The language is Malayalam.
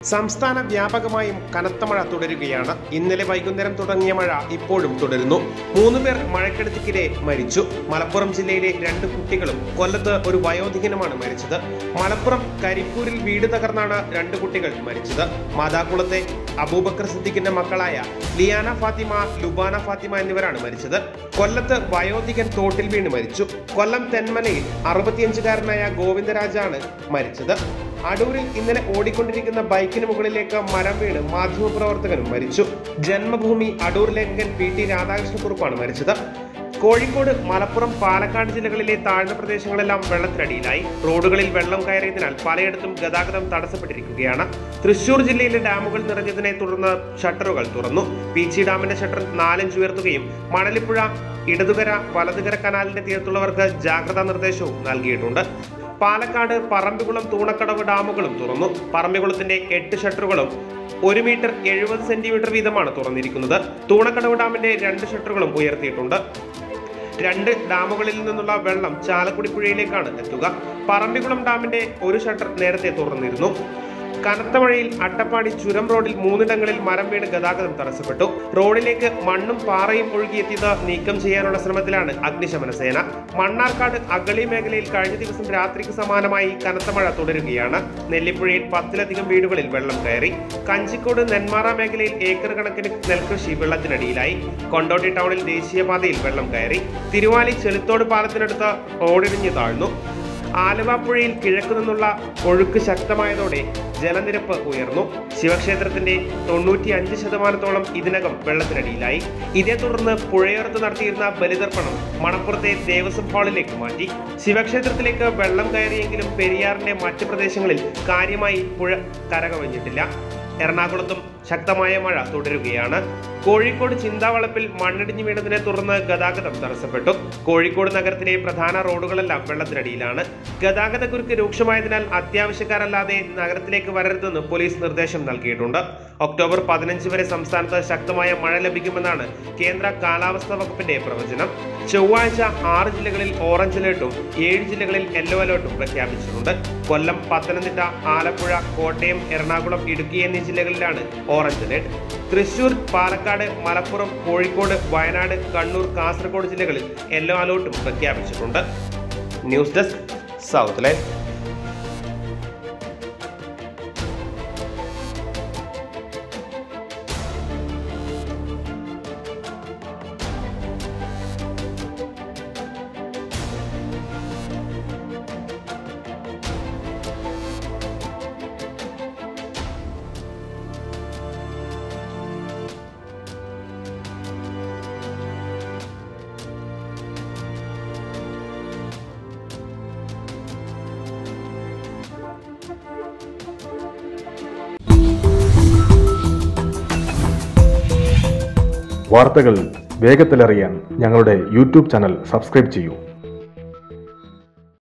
സംസ്ഥാന വ്യാപകമായും കനത്ത മഴ തുടരുകയാണ് ഇന്നലെ വൈകുന്നേരം തുടങ്ങിയ മഴ ഇപ്പോഴും തുടരുന്നു മൂന്ന് പേർ മഴക്കെടുതിക്കിടെ മരിച്ചു മലപ്പുറം ജില്ലയിലെ രണ്ട് കുട്ടികളും കൊല്ലത്ത് ഒരു വയോധികനുമാണ് മരിച്ചത് മലപ്പുറം കരിപ്പൂരിൽ വീട് തകർന്നാണ് രണ്ട് കുട്ടികൾ മരിച്ചത് മാതാകുളത്തെ അബൂബക്കർ സിദ്ദിഖിന്റെ മക്കളായ ലിയാന ഫാത്തിമ ലുബാന ഫാത്തിമ എന്നിവരാണ് മരിച്ചത് കൊല്ലത്ത് വയോധികൻ തോട്ടിൽ വീണ് മരിച്ചു കൊല്ലം തെന്മലയിൽ അറുപത്തിയഞ്ചുകാരനായ ഗോവിന്ദരാജാണ് മരിച്ചത് അടൂരിൽ ഇന്നലെ ഓടിക്കൊണ്ടിരിക്കുന്ന ബൈക്കിന് മുകളിലേക്ക് മരം വീണ് മാധ്യമപ്രവർത്തകനും മരിച്ചു ജന്മഭൂമി അടൂർ ലേഖകൻ പി ടി രാധാകൃഷ്ണക്കുറുപ്പാണ് മരിച്ചത് കോഴിക്കോട് മലപ്പുറം പാലക്കാട് ജില്ലകളിലെ താഴ്ന്ന പ്രദേശങ്ങളെല്ലാം വെള്ളത്തിനടിയിലായി റോഡുകളിൽ വെള്ളം കയറിയതിനാൽ പലയിടത്തും ഗതാഗതം തടസ്സപ്പെട്ടിരിക്കുകയാണ് തൃശൂർ ജില്ലയിലെ ഡാമുകൾ നിറഞ്ഞതിനെ തുടർന്ന് ഷട്ടറുകൾ തുറന്നു പീച്ചി ഡാമിന്റെ ഷട്ടർ നാലഞ്ച് ഉയർത്തുകയും മണലിപ്പുഴ ഇടതുകര വലതുകര കനാലിന്റെ തീരത്തുള്ളവർക്ക് ജാഗ്രതാ നിർദ്ദേശവും നൽകിയിട്ടുണ്ട് പാലക്കാട് പറമ്പിക്കുളം തൂണക്കടവ് ഡാമുകളും തുറന്നു പറമ്പിക്കുളത്തിന്റെ എട്ട് ഷട്ടറുകളും ഒരു മീറ്റർ എഴുപത് സെന്റിമീറ്റർ വീതമാണ് തുറന്നിരിക്കുന്നത് തൂണക്കടവ് ഡാമിന്റെ രണ്ട് ഷട്ടറുകളും ഉയർത്തിയിട്ടുണ്ട് രണ്ട് ഡാമുകളിൽ നിന്നുള്ള വെള്ളം ചാലക്കുടി പുഴയിലേക്കാണ് എത്തുക പറമ്പിക്കുളം ഡാമിന്റെ ഒരു ഷട്ടർ നേരത്തെ തുറന്നിരുന്നു കനത്ത മഴയിൽ അട്ടപ്പാടി ചുരം റോഡിൽ മൂന്നിടങ്ങളിൽ മരം വീണ് ഗതാഗതം തടസ്സപ്പെട്ടു റോഡിലേക്ക് മണ്ണും പാറയും ഒഴുകിയെത്തിയത് നീക്കം ചെയ്യാനുള്ള ശ്രമത്തിലാണ് അഗ്നിശമന സേന മണ്ണാർക്കാട് അഗളി മേഖലയിൽ കഴിഞ്ഞ ദിവസം രാത്രിക്ക് സമാനമായി കനത്ത മഴ തുടരുകയാണ് നെല്ലിപ്പുഴയിൽ പത്തിലധികം വീടുകളിൽ വെള്ളം കയറി കഞ്ചിക്കോട് നെന്മാറ മേഖലയിൽ ഏക്കർ കണക്കിന് നെൽകൃഷി വെള്ളത്തിനടിയിലായി കൊണ്ടോട്ടി ടൗണിൽ ദേശീയപാതയിൽ വെള്ളം കയറി തിരുവാലി ചെളുത്തോട് പാലത്തിനടുത്ത് റോഡിടിഞ്ഞു താഴ്ന്നു ആലുവ പുഴയിൽ കിഴക്കു നിന്നുള്ള ഒഴുക്ക് ശക്തമായതോടെ ജലനിരപ്പ് ഉയർന്നു ശിവക്ഷേത്രത്തിന്റെ തൊണ്ണൂറ്റി അഞ്ച് ശതമാനത്തോളം ഇതിനകം വെള്ളത്തിനടിയിലായി ഇതേ തുടർന്ന് പുഴയോരത്ത് നടത്തിയിരുന്ന ബലിതർപ്പണം മണപ്പുറത്തെ ദേവസ്വം ഹാളിലേക്ക് മാറ്റി ശിവക്ഷേത്രത്തിലേക്ക് വെള്ളം കയറിയെങ്കിലും പെരിയാറിന്റെ മറ്റ് പ്രദേശങ്ങളിൽ കാര്യമായി പുഴ കരകവിഞ്ഞിട്ടില്ല എറണാകുളത്തും ശക്തമായ മഴ തുടരുകയാണ് കോഴിക്കോട് ചിന്താവളപ്പിൽ മണ്ണിടിഞ്ഞു വീണതിനെ തുടർന്ന് ഗതാഗതം തടസ്സപ്പെട്ടു കോഴിക്കോട് നഗരത്തിലെ പ്രധാന റോഡുകളെല്ലാം വെള്ളത്തിനടിയിലാണ് ഗതാഗതക്കുരുക്ക് രൂക്ഷമായതിനാൽ അത്യാവശ്യക്കാരല്ലാതെ നഗരത്തിലേക്ക് വരരുതെന്ന് പോലീസ് നിർദ്ദേശം നൽകിയിട്ടുണ്ട് ഒക്ടോബർ പതിനഞ്ച് വരെ സംസ്ഥാനത്ത് ശക്തമായ മഴ ലഭിക്കുമെന്നാണ് കേന്ദ്ര കാലാവസ്ഥാ വകുപ്പിന്റെ പ്രവചനം ചൊവ്വാഴ്ച ആറ് ജില്ലകളിൽ ഓറഞ്ച് അലേർട്ടും ഏഴ് ജില്ലകളിൽ യെല്ലോ അലേർട്ടും പ്രഖ്യാപിച്ചിട്ടുണ്ട് കൊല്ലം പത്തനംതിട്ട ആലപ്പുഴ കോട്ടയം എറണാകുളം ഇടുക്കി എന്നീ ജില്ലകളിലാണ് ഓറഞ്ച് അലേർട്ട് തൃശൂർ പാലക്കാട് മലപ്പുറം കോഴിക്കോട് വയനാട് കണ്ണൂർ കാസർഗോഡ് ജില്ലകളിൽ യെല്ലോ അലേർട്ടും പ്രഖ്യാപിച്ചിട്ടുണ്ട് ന്യൂസ് ഡെസ്ക് സൗത്ത് ലൈഫ് വാർത്തകൾ വേഗത്തിലറിയാൻ ഞങ്ങളുടെ യൂട്യൂബ് ചാനൽ സബ്സ്ക്രൈബ് ചെയ്യൂ